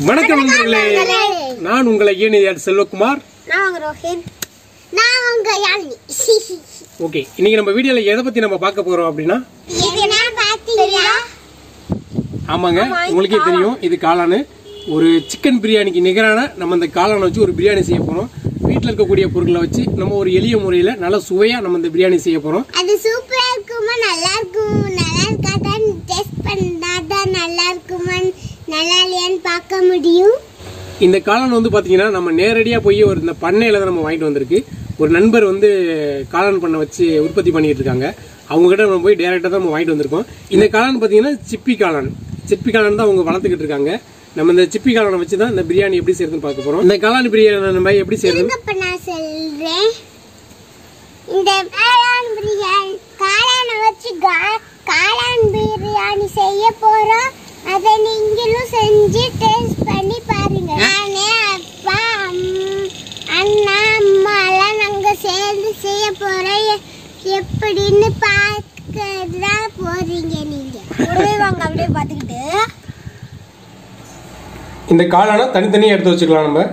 வணக்கம் நண்பர்களே நான் உங்களை ஈனியர் செல்வகுமார் நான் உங்க ரோஹின் நான் உங்க யாழினி ஓகே இன்னைக்கு நம்ம வீடியோல எதை பத்தி நம்ம பார்க்க போறோம் அப்படின்னா இது என்ன பாத்தீங்களா ஆமாங்க உங்களுக்கே தெரியும் இது காளானு ஒரு சிக்கன் பிரியாணிக்கு நிகரான நம்ம இந்த காளானை வச்சு ஒரு பிரியாணி செய்ய போறோம் வீட்டில் இருக்கக்கூடிய பொருட்களை வச்சு நம்ம ஒரு எளிய முறையில் நல்ல சுவையா நம்ம இந்த பிரியாணி செய்ய போறோம் அது சூப்பரா இருக்குமா நல்லா இருக்கும் நல்லா இருக்காதான் டெஸ்ட் பண்ணாதான் நல்லா இருக்குமா நல்லா இல்லையான்னு பார்க்க முடியும் இந்த காளான் வந்து பாத்தீங்கன்னா நம்ம நேரடியா போய் ஒரு இந்த பண்ணையில தான் நம்ம வாங்கிட்டு வந்திருக்கு ஒரு நண்பர் வந்து காளான் பண்ணை வச்சு உற்பத்தி பண்ணிட்டு இருக்காங்க அவங்க கிட்ட நம்ம போய் டேரக்டா தான் நம்ம வாங்கிட்டு வந்திருக்கோம் இந்த காளான் பாத்தீங்கன்னா சிப்பி காளான் சிப்பி காளான் தான் அவங்க வளர்த்துக்கிட்டு இருக்காங்க நம்ம இந்த சிப்பி காளானை வச்சு தான் இந்த பிரியாணி எப்படி செய்யறதுன்னு பார்க்க போறோம் இந்த காளான் பிரியாணி நம்ம எப்படி செய்யறது இப்ப நான் சொல்றேன் இந்த காளான் பிரியாணி காளானை வச்சு கா- காளான் பிரியாணி செய்ய போறோம் அதை நீங்களும் செஞ்சு டேஸ்ட் பண்ணி பாருங்க நானே அப்பா அம்- அண்ணா அம்மா எல்லாம் நாங்க சேர்ந்து செய்ய போறோம் எ- எப்படின்னு பார்க்கதான் போறீங்க நீங்க கூடவே வாங்க அப்படியே பார்த்துக்கிட்டு இந்த காளானை தனித்தனியாக எடுத்து வச்சுக்கலாம் நம்ம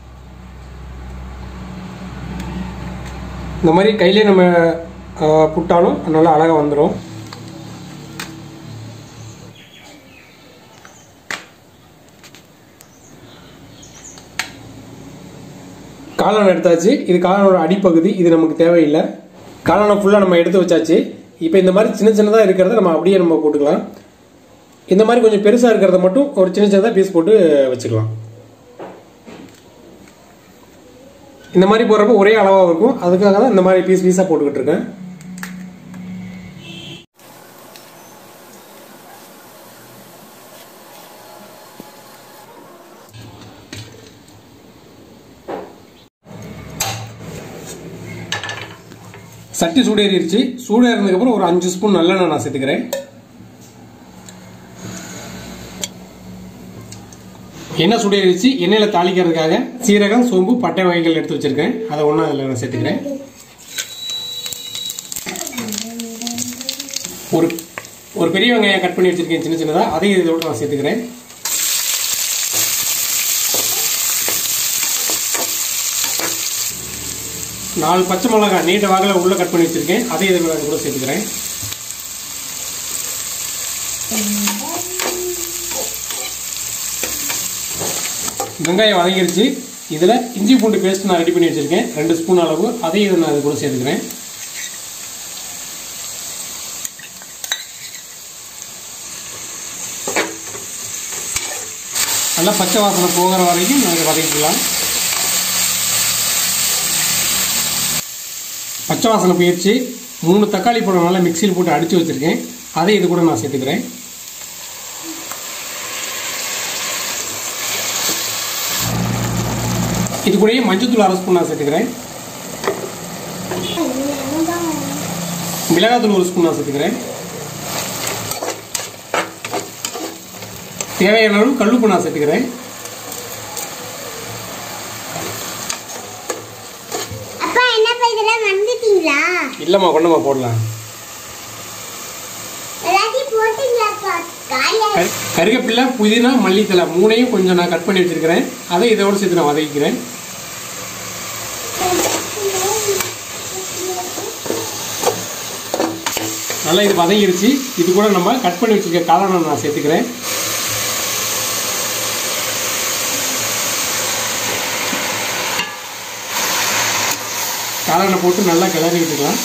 இந்த மாதிரி கையிலே நம்ம ஆ, புட்டாலும் நல்லா அழகாக வந்துடும் காளான் எடுத்தாச்சு இது காளானோட அடிப்பகுதி இது நமக்கு தேவையில்லை காளானை ஃபுல்லாக நம்ம எடுத்து வச்சாச்சு இப்போ இந்த மாதிரி சின்ன சின்னதாக இருக்கிறத நம்ம அப்படியே நம்ம போட்டுக்கலாம் இந்த மாதிரி கொஞ்சம் பெருசாக இருக்கிறத மட்டும் ஒரு சின்ன சின்னதாக பீஸ் போட்டு வச்சுக்கலாம் இந்த மாதிரி போடுறப்ப ஒரே அளவாக இருக்கும் அதுக்காக தான் இந்த மாதிரி பீஸ் பீஸாக போட்டுக்கிட்டு இருக்கேன் சட்டி சூடேறிடுச்சு சூடேறினதுக்கப்புறம் ஒரு அஞ்சு ஸ்பூன் நல்லெண்ணெய் நான் சேர்த்துக்கிறேன் எண்ணெய் சுடேறிச்சு எண்ணெயில் தாளிக்கிறதுக்காக சீரகம் சோம்பு பட்டை வகைகள் எடுத்து வச்சிருக்கேன் அதை ஒன்றா அதில் நான் சேர்த்துக்கிறேன் ஒரு ஒரு பெரிய வெங்காயம் கட் பண்ணி வச்சிருக்கேன் சின்ன சின்னதாக அதையும் இதோட நான் சேர்த்துக்கிறேன் நாலு பச்சை மிளகாய் நீட்ட வாக்கில் உள்ள கட் பண்ணி வச்சிருக்கேன் அதையும் இதில் கூட சேர்த்துக்கிறேன் வெங்காயம் வதங்கிருச்சு இதில் இஞ்சி பூண்டு பேஸ்ட் நான் ரெடி பண்ணி வச்சிருக்கேன் ரெண்டு ஸ்பூன் அளவு அதையும் இதை நான் இது கூட சேர்த்துக்கிறேன் நல்லா பச்சை வாசனை போகிற வரைக்கும் நாங்கள் வதக்கிக்கலாம் பச்சை வாசனை போயிடுச்சு மூணு தக்காளி பழம் நல்லா மிக்சியில் போட்டு அடித்து வச்சுருக்கேன் அதை இது கூட நான் சேர்த்துக்கிறேன் இது கூடயே மஞ்சத்தூள் அரை ஸ்பூன் நான் சேர்த்துக்கிறேன் மிளகாத்தூள் ஒரு ஸ்பூன் நான் சேர்த்துக்கிறேன் தேவையான அளவு கல்லுப்பு நான் சேர்த்துக்கிறேன் அப்பா என்னப்பா இதெல்லாம் வந்துட்டீங்களா இல்லைம்மா கொண்டம்மா போடலாம் எல்லாத்தையும் போட்டீங்களாப்பா காலியா கரு- கருவேப்பிலை புதினா மல்லித்தலை மூணையும் கொஞ்சம் நான் கட் பண்ணி வச்சிருக்கிறேன் அதை இதோட சேர்த்து நான் வதக்கிக்கிறேன் நல்லா இது வதங்கிருச்சு இது கூட நம்ம கட் பண்ணி வச்சிருக்க காளானை நான் சேர்த்துக்கிறேன் காளானை போட்டு நல்லா கிளறி விட்டுக்கலாம்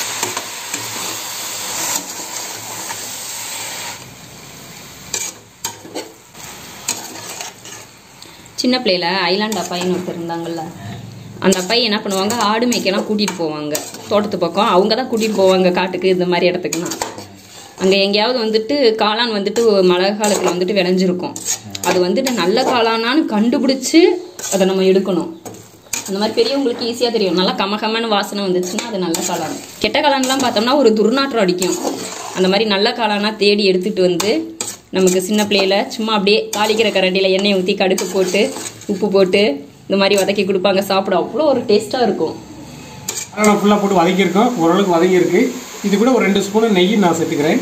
சின்ன பிள்ளையில ஐலாண்ட் அப்பாயின்னு ஒருத்தர் இருந்தாங்கல்ல அந்த அப்பாய் என்ன பண்ணுவாங்க ஆடு மேய்க்கலாம் கூட்டிகிட்டு போவாங்க தோட்டத்து பக்கம் அவங்க தான் கூட்டிகிட்டு போவாங்க காட்டுக்கு இந்த மாதிரி இடத்துக்குலாம் அங்கே எங்கேயாவது வந்துட்டு காளான் வந்துட்டு மழை காலத்தில் வந்துட்டு விளைஞ்சிருக்கும் அது வந்துட்டு நல்ல காளானான்னு கண்டுபிடிச்சி அதை நம்ம எடுக்கணும் அந்த மாதிரி பெரியவங்களுக்கு ஈஸியாக தெரியும் நல்லா கமகமன்னு வாசனை வந்துச்சுன்னா அது நல்ல காளான் கெட்ட காளான்லாம் பார்த்தோம்னா ஒரு துர்நாற்றம் அடிக்கும் அந்த மாதிரி நல்ல காளானா தேடி எடுத்துட்டு வந்து நமக்கு சின்ன பிள்ளையில சும்மா அப்படியே தாளிக்கிற கரண்டியில் எண்ணெய் ஊற்றி கடுகு போட்டு உப்பு போட்டு இந்த மாதிரி வதக்கி கொடுப்பாங்க சாப்பிட அவ்வளோ ஒரு டேஸ்ட்டாக இருக்கும் நான் ஃபுல்லாக போட்டு வதக்கியிருக்கோம் ஓரளவுக்கு வதங்கியிருக்கு இது கூட ஒரு ரெண்டு ஸ்பூன் நெய் நான் சேர்த்துக்கிறேன்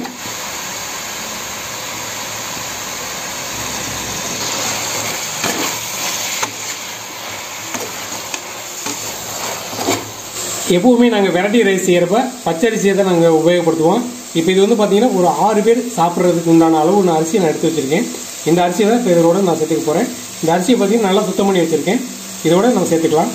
எப்பவுமே நாங்கள் வெரைட்டி ரைஸ் செய்கிறப்ப பச்சரிசியை தான் நாங்கள் உபயோகப்படுத்துவோம் இப்போ இது வந்து பார்த்தீங்கன்னா ஒரு ஆறு பேர் சாப்பிட்றதுக்கு உண்டான அளவு நான் அரிசியை நான் எடுத்து வச்சிருக்கேன் இந்த அரிசியை தான் இப்போ இதோட நான் சேர்த்துக்க போகிறேன் இந்த அரிசியை பார்த்தீங்கன்னா நல்லா சுத்தம் பண்ணி வச்சுருக்கேன் இதோட நம்ம சேர்த்துக்கலாம்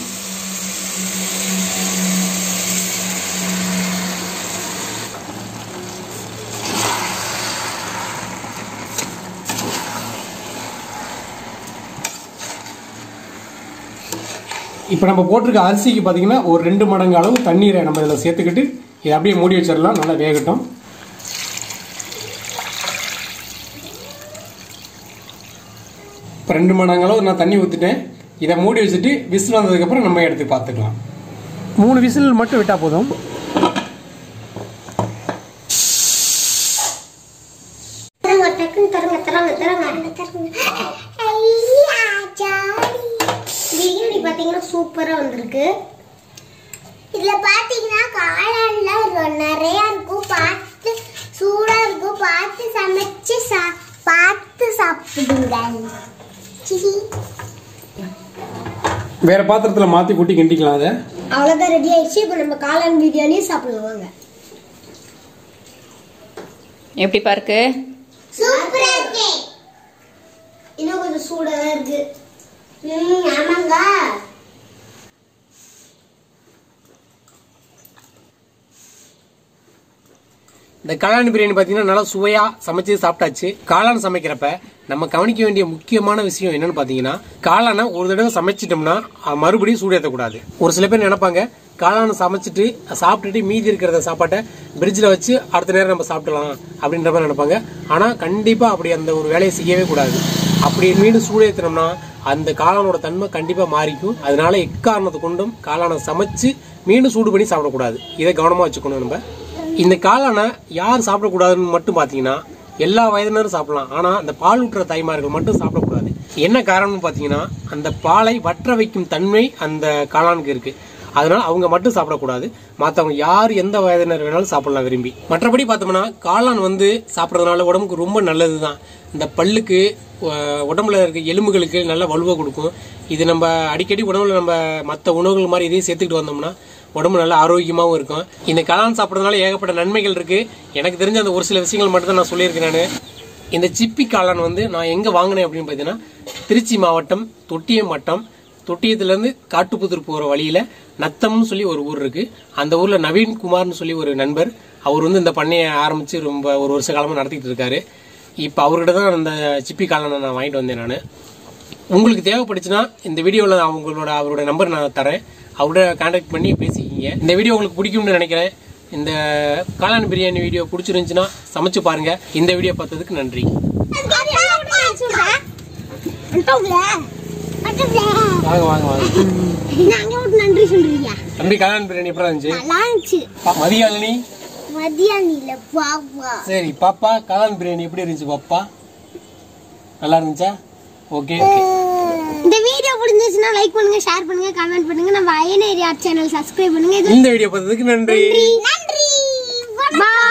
இப்போ நம்ம போட்டிருக்க அரிசிக்கு பார்த்தீங்கன்னா ஒரு ரெண்டு மடங்கு அளவு தண்ணீரை நம்ம இதில் சேர்த்துக்கிட்டு இதை அப்படியே மூடி வச்சிடலாம் நல்லா வேகட்டும் இப்போ ரெண்டு மடங்கு அளவு நான் தண்ணி ஊற்றிட்டேன் இதை மூடி வச்சுட்டு விசில் வந்ததுக்கப்புறம் நம்ம எடுத்து பார்த்துக்கலாம் மூணு விசில் மட்டும் விட்டால் போதும் தரங்க டக்குன்னு தரங்க தரங்க தரங்க தரங்க ஐயா ஜாலி பிரியாணி பாத்தீங்கன்னா சூப்பரா வந்திருக்கு இதுல பாத்தீங்கன்னா காளான்ல ரொ- நிறைய இருக்கும் பார்த்து சூடா இருக்கும் பார்த்து சமைச்சு சா- பார்த்து சாப்பிடுங்க சிஹி. வேற பாத்திரத்தில் மாற்றி கூட்டி கிண்டிக்கலாம் அதை அவ்வளவுதான் ரெடி ஆயிடுச்சு இப்போ நம்ம காளான் பிரியாணி சாப்பிடலாம் வாங்க எப்படி பாருக்கு சூப்பரா இருக்கு இன்னும் கொஞ்சம் சூடா தான் இருக்கு ம் ஆமாங்க இந்த காளான் பிரியாணி பார்த்தீங்கன்னா நல்லா சுவையா சமைச்சு சாப்பிட்டாச்சு காளான் சமைக்கிறப்ப நம்ம கவனிக்க வேண்டிய முக்கியமான விஷயம் என்னன்னு பார்த்தீங்கன்னா காளானை ஒரு தடவை சமைச்சிட்டோம்னா அஹ், மறுபடியும் சூடேற்றக்கூடாது ஒரு சில பேர் நினைப்பாங்க காளானை சமைச்சிட்டு சாப்பிட்டுட்டு மீதி இருக்கிறத சாப்பாட்டை பிரிட்ஜில் வச்சு அடுத்த நேரம் நம்ம சாப்பிடலாம் அப்படின்ற மாதிரி நினைப்பாங்க ஆனால் கண்டிப்பாக அப்படி அந்த ஒரு வேலையை செய்யவே கூடாது அப்படி மீண்டும் சூடேற்றினோம்னா அந்த காளானோட தன்மை கண்டிப்பாக மாறிக்கும் அதனால எக்காரணத்தை கொண்டும் காளானை சமைச்சு மீண்டும் சூடு பண்ணி சாப்பிடக்கூடாது இதை கவனமாக வச்சுக்கணும் நம்ம இந்த காளானை யார் சாப்பிடக்கூடாதுன்னு மட்டும் பார்த்தீங்கன்னா எல்லா வயதினரும் சாப்பிடலாம் ஆனால் அந்த பால் ஊற்றுற தாய்மார்கள் மட்டும் சாப்பிடக்கூடாது என்ன காரணம்னு பார்த்தீங்கன்னா அந்த பாலை வற்ற வைக்கும் தன்மை அந்த காளானுக்கு இருக்கு அதனால அவங்க மட்டும் சாப்பிடக்கூடாது மற்றவங்க யார் எந்த வயதினர் வேணாலும் சாப்பிடலாம் விரும்பி மற்றபடி பார்த்தோம்னா காளான் வந்து சாப்பிட்றதுனால உடம்புக்கு ரொம்ப நல்லது தான் இந்த பல்லுக்கு அஹ், உடம்புல இருக்க எலும்புகளுக்கு நல்ல வலுவை கொடுக்கும் இது நம்ம அடிக்கடி உணவுல நம்ம மற்ற உணவுகள் மாதிரி இதையும் சேர்த்துக்கிட்டு வந்தோம்னா உடம்பு நல்லா ஆரோக்கியமாகவும் இருக்கும் இந்த காளான் சாப்பிட்றதுனால ஏகப்பட்ட நன்மைகள் இருக்கு எனக்கு தெரிஞ்ச அந்த ஒரு சில விஷயங்கள் மட்டும் தான் நான் சொல்லியிருக்கேன் நான் இந்த சிப்பி காளான் வந்து நான் எங்க வாங்கினேன் அப்படின்னு பார்த்தீங்கன்னா திருச்சி மாவட்டம் தொட்டியம் வட்டம் தொட்டியத்துலேருந்து காட்டுப்புதூர் போகிற வழியில நத்தம்னு சொல்லி ஒரு ஊர் இருக்கு அந்த ஊர்ல நவீன் குமார்னு சொல்லி ஒரு நண்பர் அவர் வந்து இந்த பண்ணையை ஆரம்பிச்சு ரொம்ப ஒரு வருஷ காலமா நடத்திட்டு இருக்காரு இப்போ அவர்கிட்ட தான் அந்த சிப்பி காளானை நான் வாங்கிட்டு வந்தேன் நான் உங்களுக்கு தேவைப்படுச்சுன்னா இந்த வீடியோவில் அவங்களோட அவரோட நம்பர் நான் தரேன் அவரோட கான்டாக்ட் பண்ணி பேசிக்கிங்க இந்த வீடியோ உங்களுக்கு பிடிக்கும்னு நினைக்கிறேன் இந்த காளான் பிரியாணி வீடியோ பிடிச்சிருந்துச்சுன்னா சமைச்சு பாருங்க இந்த வீடியோ பார்த்ததுக்கு நன்றி வாங்க வாங்க வாங்க நாங்க ஒரு நன்றி சொல்றீங்க தம்பி காளான் பிரியாணி எப்படி இருந்துச்சு நல்லா இருந்துச்சு மதியானி மதியானில பாவா சரி பாப்பா காளான் பிரியாணி எப்படி இருந்துச்சு பாப்பா நல்லா இருந்துச்சா ஓகே ஓகே இந்த வீடியோ பிடிச்சிருந்துச்சுன்னா லைக் பண்ணுங்க ஷேர் பண்ணுங்க கமெண்ட் பண்ணுங்க நம்ம அயன் ஏரியா சேனல் சப்ஸ்கிரைப் பண்ணுங்க இது இந்த வீடியோ பார்த்ததுக்கு நன்றி நன்றி வணக்கம்